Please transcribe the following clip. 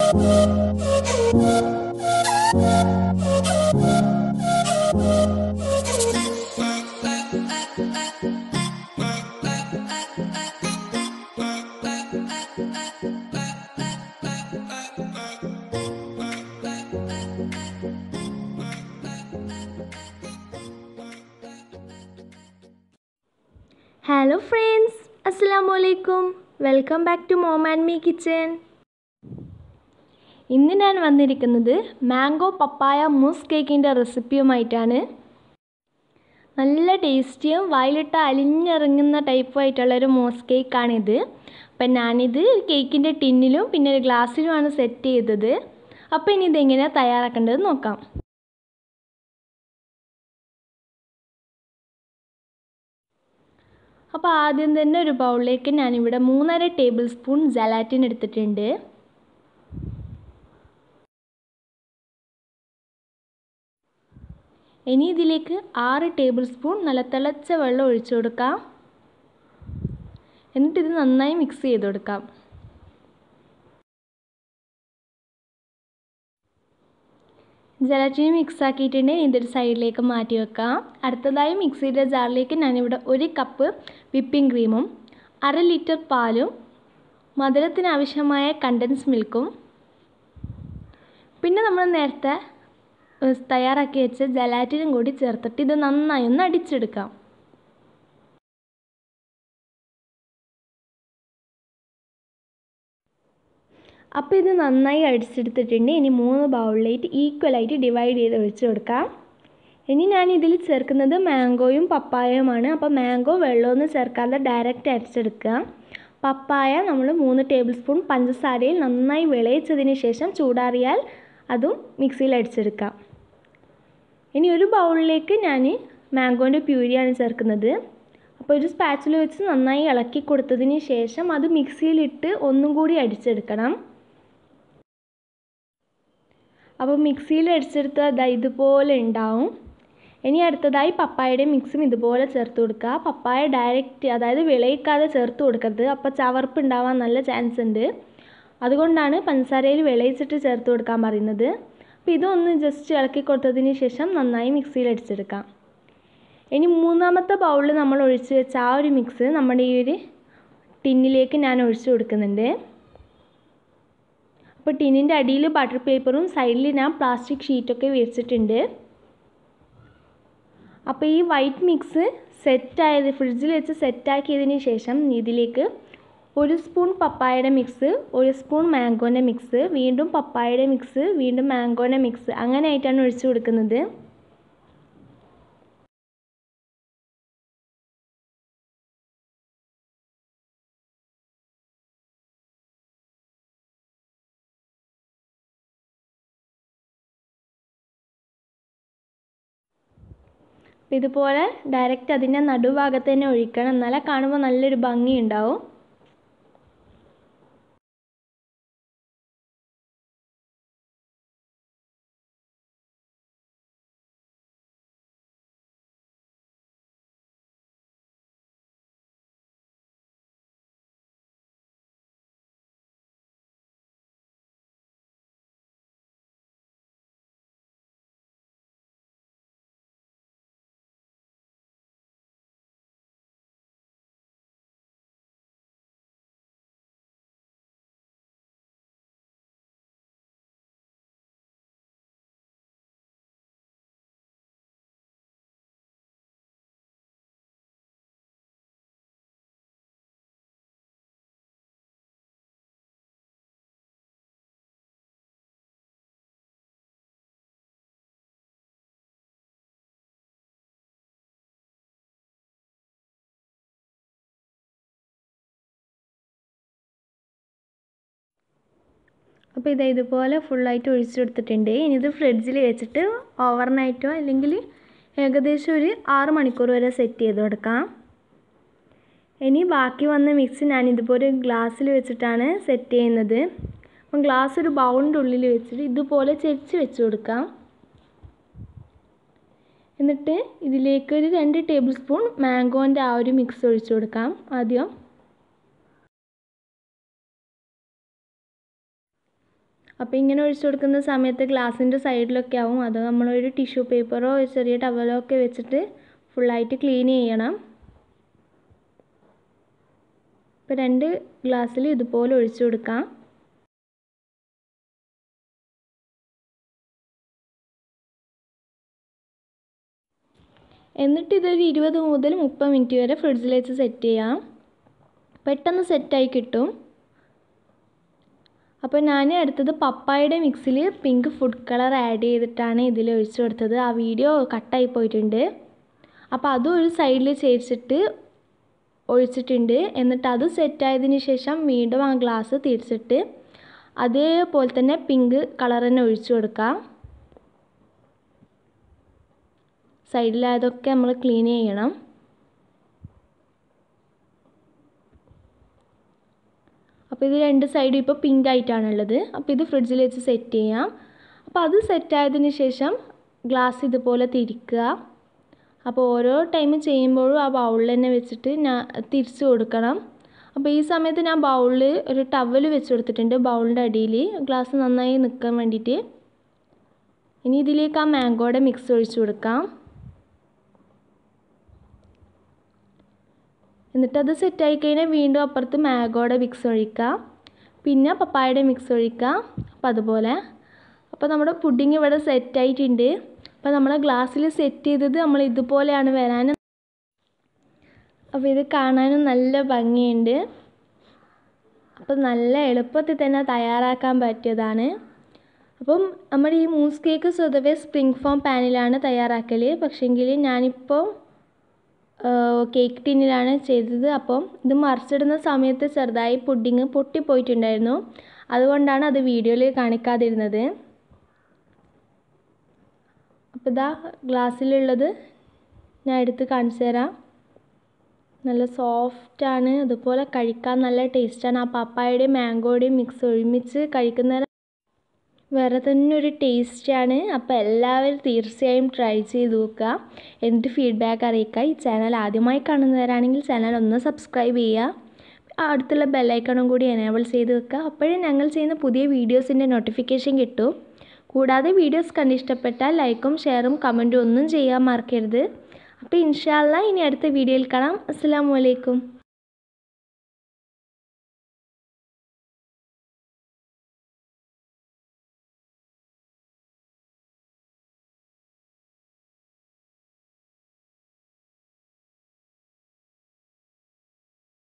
hello friends അസ്സലാമു അലൈക്കും welcome back to mom and me kitchen ഇന്ന് ഞാൻ വന്നിരിക്കുന്നത് മാംഗോ പപ്പായ മൂസ് കേക്കിൻ്റെ റെസിപ്പിയുമായിട്ടാണ് നല്ല ടേസ്റ്റിയും വായിലിട്ട് അലിഞ്ഞിറങ്ങുന്ന ടൈപ്പായിട്ടുള്ളൊരു മൂസ് കേക്കാണിത് അപ്പം ഞാനിത് കേക്കിൻ്റെ ടിന്നിലും പിന്നെ ഒരു ഗ്ലാസ്സിലുമാണ് സെറ്റ് ചെയ്തത് അപ്പോൾ ഇനി ഇതെങ്ങനെയാണ് തയ്യാറാക്കേണ്ടത് നോക്കാം അപ്പോൾ ആദ്യം തന്നെ ഒരു ബൗളിലേക്ക് ഞാനിവിടെ മൂന്നര ടേബിൾ സ്പൂൺ ജലാറ്റിൻ എടുത്തിട്ടുണ്ട് ഇനി ഇതിലേക്ക് ആറ് ടേബിൾ സ്പൂൺ നല്ല തിളച്ച വെള്ളം ഒഴിച്ചു കൊടുക്കാം എന്നിട്ട് ഇത് നന്നായി മിക്സ് ചെയ്ത് കൊടുക്കാം ജലാറ്റിന് മിക്സ് ആക്കിയിട്ടുണ്ടെങ്കിൽ ഇതൊരു സൈഡിലേക്ക് മാറ്റി വെക്കാം അടുത്തതായി മിക്സിയുടെ ജാറിലേക്ക് ഞാനിവിടെ ഒരു കപ്പ് വിപ്പിംഗ് ക്രീമും അര ലിറ്റർ പാലും മധുരത്തിന് ആവശ്യമായ കണ്ടൻസ് മിൽക്കും പിന്നെ നമ്മൾ നേരത്തെ തയ്യാറാക്കി വെച്ച ജലാറ്റിനും കൂടി ചേർത്തിട്ട് ഇത് നന്നായി ഒന്ന് അടിച്ചെടുക്കാം അപ്പോൾ ഇത് നന്നായി അടിച്ചെടുത്തിട്ടുണ്ട് ഇനി മൂന്ന് ബൗളിലേക്ക് ഈക്വലായിട്ട് ഡിവൈഡ് ചെയ്ത് ഒഴിച്ച് കൊടുക്കാം ഇനി ഞാൻ ഇതിൽ ചേർക്കുന്നത് മാംഗോയും പപ്പായയുമാണ് അപ്പോൾ മാംഗോ വെള്ളമൊന്നും ചേർക്കാതെ ഡയറക്റ്റ് അരച്ചെടുക്കുക പപ്പായ നമ്മൾ മൂന്ന് ടേബിൾ സ്പൂൺ പഞ്ചസാരയിൽ നന്നായി വിളയിച്ചതിന് ശേഷം ചൂടാറിയാൽ അതും മിക്സിയിൽ അടിച്ചെടുക്കാം ഇനി ഒരു ബൗളിലേക്ക് ഞാൻ മാംഗോൻ്റെ പ്യൂരിയാണ് ചേർക്കുന്നത് അപ്പോൾ ഒരു സ്പാച്ചിൽ വെച്ച് നന്നായി ഇളക്കി കൊടുത്തതിന് ശേഷം അത് മിക്സിയിലിട്ട് ഒന്നും കൂടി അടിച്ചെടുക്കണം അപ്പോൾ മിക്സിയിൽ അടിച്ചെടുത്ത ഇതുപോലെ ഉണ്ടാവും ഇനി അടുത്തതായി പപ്പായയുടെ മിക്സും ഇതുപോലെ ചേർത്ത് കൊടുക്കുക പപ്പായ ഡയറക്റ്റ് അതായത് വിളയിക്കാതെ ചേർത്ത് കൊടുക്കരുത് അപ്പോൾ ചവർപ്പ് ഉണ്ടാവാൻ നല്ല ചാൻസ് ഉണ്ട് അതുകൊണ്ടാണ് പഞ്ചസാരയിൽ വിളയിച്ചിട്ട് ചേർത്ത് കൊടുക്കാൻ പറയുന്നത് അപ്പോൾ ഇതൊന്ന് ജസ്റ്റ് ഇളക്കി കൊടുത്തതിന് ശേഷം നന്നായി മിക്സിയിൽ അടിച്ചെടുക്കാം ഇനി മൂന്നാമത്തെ ബൗളിൽ നമ്മൾ ഒഴിച്ച് വെച്ച ആ ഒരു മിക്സ് നമ്മുടെ ഈ ഒരു ടിന്നിലേക്ക് ഞാൻ ഒഴിച്ചു കൊടുക്കുന്നുണ്ട് അപ്പോൾ ടിന്നിൻ്റെ അടിയിൽ ബട്ടർ പേപ്പറും സൈഡിൽ ഞാൻ പ്ലാസ്റ്റിക് ഷീറ്റൊക്കെ വിരിച്ചിട്ടുണ്ട് അപ്പോൾ ഈ വൈറ്റ് മിക്സ് സെറ്റായത് ഫ്രിഡ്ജിൽ വെച്ച് സെറ്റാക്കിയതിന് ശേഷം ഇതിലേക്ക് ഒരു സ്പൂൺ പപ്പായയുടെ മിക്സ് ഒരു സ്പൂൺ മാംഗോൻ്റെ മിക്സ് വീണ്ടും പപ്പായയുടെ മിക്സ് വീണ്ടും മാംഗോൻ്റെ മിക്സ് അങ്ങനെ ആയിട്ടാണ് ഒഴിച്ചു കൊടുക്കുന്നത് ഇതുപോലെ ഡയറക്റ്റ് അതിൻ്റെ നടുഭാഗത്ത് തന്നെ ഒഴിക്കണം എന്നാലേ കാണുമ്പോൾ നല്ലൊരു ഭംഗി ഉണ്ടാവും അപ്പോൾ ഇത് ഇതുപോലെ ഫുള്ളായിട്ട് ഒഴിച്ചു കൊടുത്തിട്ടുണ്ട് ഇനി ഇത് ഫ്രിഡ്ജിൽ വെച്ചിട്ട് ഓവർനൈറ്റോ അല്ലെങ്കിൽ ഏകദേശം ഒരു ആറ് മണിക്കൂർ വരെ സെറ്റ് ചെയ്ത് കൊടുക്കാം ഇനി ബാക്കി വന്ന മിക്സ് ഞാൻ ഇതുപോലെ ഗ്ലാസ്സിൽ വെച്ചിട്ടാണ് സെറ്റ് ചെയ്യുന്നത് അപ്പം ഗ്ലാസ് ഒരു ബൗളിൻ്റെ ഉള്ളിൽ വെച്ചിട്ട് ഇതുപോലെ ചെരിച്ച് വെച്ച് കൊടുക്കാം എന്നിട്ട് ഇതിലേക്ക് ഒരു രണ്ട് ടേബിൾ സ്പൂൺ മാംഗോൻ്റെ ആ ഒരു മിക്സ് ഒഴിച്ചു കൊടുക്കാം ആദ്യം അപ്പോൾ ഇങ്ങനെ ഒഴിച്ചു കൊടുക്കുന്ന സമയത്ത് ഗ്ലാസിൻ്റെ സൈഡിലൊക്കെ ആവും അത് നമ്മളൊരു ടിഷ്യൂ പേപ്പറോ ഒരു ചെറിയ ടവലോ ഒക്കെ വെച്ചിട്ട് ഫുള്ളായിട്ട് ക്ലീൻ ചെയ്യണം ഇപ്പോൾ രണ്ട് ഗ്ലാസ്സിൽ ഇതുപോലെ ഒഴിച്ചു കൊടുക്കാം എന്നിട്ട് ഇതൊരു ഇരുപത് മുതൽ മുപ്പത് മിനിറ്റ് വരെ ഫ്രിഡ്ജിൽ വെച്ച് സെറ്റ് ചെയ്യാം പെട്ടെന്ന് സെറ്റായി കിട്ടും അപ്പോൾ ഞാൻ എടുത്തത് പപ്പായയുടെ മിക്സിൽ പിങ്ക് ഫുഡ് കളർ ആഡ് ചെയ്തിട്ടാണ് ഇതിൽ ഒഴിച്ചു കൊടുത്തത് ആ വീഡിയോ കട്ടായി പോയിട്ടുണ്ട് അപ്പോൾ അതും ഒരു സൈഡിൽ ചേച്ചിട്ട് ഒഴിച്ചിട്ടുണ്ട് എന്നിട്ട് അത് സെറ്റായതിന് ശേഷം വീണ്ടും ആ ഗ്ലാസ് തിരിച്ചിട്ട് അതേപോലെ തന്നെ പിങ്ക് കളർ തന്നെ ഒഴിച്ചു കൊടുക്കാം സൈഡിലായതൊക്കെ നമ്മൾ ക്ലീൻ ചെയ്യണം അപ്പോൾ ഇത് രണ്ട് സൈഡും ഇപ്പോൾ പിങ്ക് ആയിട്ടാണുള്ളത് അപ്പോൾ ഇത് ഫ്രിഡ്ജിൽ വെച്ച് സെറ്റ് ചെയ്യാം അപ്പോൾ അത് സെറ്റായതിന് ശേഷം ഗ്ലാസ് ഇതുപോലെ തിരിക്കുക അപ്പോൾ ഓരോ ടൈം ചെയ്യുമ്പോഴും ആ ബൗളിൽ തന്നെ വെച്ചിട്ട് ഞാൻ തിരിച്ചു കൊടുക്കണം അപ്പോൾ ഈ സമയത്ത് ഞാൻ ബൗളിൽ ഒരു ടവൽ വെച്ച് കൊടുത്തിട്ടുണ്ട് ബൗളിൻ്റെ അടിയിൽ ഗ്ലാസ് നന്നായി നിൽക്കാൻ വേണ്ടിയിട്ട് ഇനി ഇതിലേക്ക് ആ മാംഗോയുടെ മിക്സ് ഒഴിച്ചു കൊടുക്കാം എന്നിട്ടത് സെറ്റായി കഴിഞ്ഞാൽ വീണ്ടും അപ്പുറത്ത് മാഗോയുടെ മിക്സ് ഒഴിക്കുക പിന്നെ പപ്പായയുടെ മിക്സ് ഒഴിക്കുക അപ്പം അതുപോലെ അപ്പോൾ നമ്മുടെ പുഡിങ് ഇവിടെ സെറ്റായിട്ടുണ്ട് അപ്പോൾ നമ്മൾ ഗ്ലാസ്സിൽ സെറ്റ് ചെയ്തത് നമ്മൾ ഇതുപോലെയാണ് വരാൻ അപ്പോൾ ഇത് കാണാനും നല്ല ഭംഗിയുണ്ട് അപ്പോൾ നല്ല എളുപ്പത്തിൽ തന്നെ തയ്യാറാക്കാൻ പറ്റിയതാണ് അപ്പം നമ്മുടെ ഈ മൂസ് കേക്ക് സ്വതവേ സ്പ്രിംഗ് ഫോം പാനിലാണ് തയ്യാറാക്കൽ പക്ഷേങ്കിൽ ഞാനിപ്പോൾ കേക്ക് ടിന്നിലാണ് ചെയ്തത് അപ്പം ഇത് മറിച്ചിടുന്ന സമയത്ത് ചെറുതായി പുഡിങ് പൊട്ടിപ്പോയിട്ടുണ്ടായിരുന്നു അതുകൊണ്ടാണ് അത് വീഡിയോയിൽ കാണിക്കാതിരുന്നത് അപ്പോൾ ഇതാ ഗ്ലാസ്സിലുള്ളത് ഞാൻ എടുത്ത് കാണിച്ചു തരാം നല്ല സോഫ്റ്റാണ് അതുപോലെ കഴിക്കാൻ നല്ല ടേസ്റ്റാണ് ആ പപ്പായയുടെയും മാംഗോയുടെയും മിക്സ് ഒരുമിച്ച് കഴിക്കുന്ന വേറെ തന്നെ ഒരു ടേസ്റ്റാണ് അപ്പോൾ എല്ലാവരും തീർച്ചയായും ട്രൈ ചെയ്ത് നോക്കുക എന്നിട്ട് ഫീഡ്ബാക്ക് അറിയിക്കുക ഈ ചാനൽ ആദ്യമായി കാണുന്നവരാണെങ്കിൽ ചാനൽ ഒന്ന് സബ്സ്ക്രൈബ് ചെയ്യുക അടുത്തുള്ള ബെല്ലൈക്കണും കൂടി എനേബിൾ ചെയ്ത് വെക്കുക അപ്പോഴേ ഞങ്ങൾ ചെയ്യുന്ന പുതിയ വീഡിയോസിൻ്റെ നോട്ടിഫിക്കേഷൻ കിട്ടും കൂടാതെ വീഡിയോസ് കണ്ടിഷ്ടപ്പെട്ടാൽ ലൈക്കും ഷെയറും കമൻറ്റും ഒന്നും ചെയ്യാൻ മറക്കരുത് അപ്പോൾ ഇൻഷാല്ല ഇനി അടുത്ത വീഡിയോയിൽ കാണാം അസ്സാം വലൈക്കും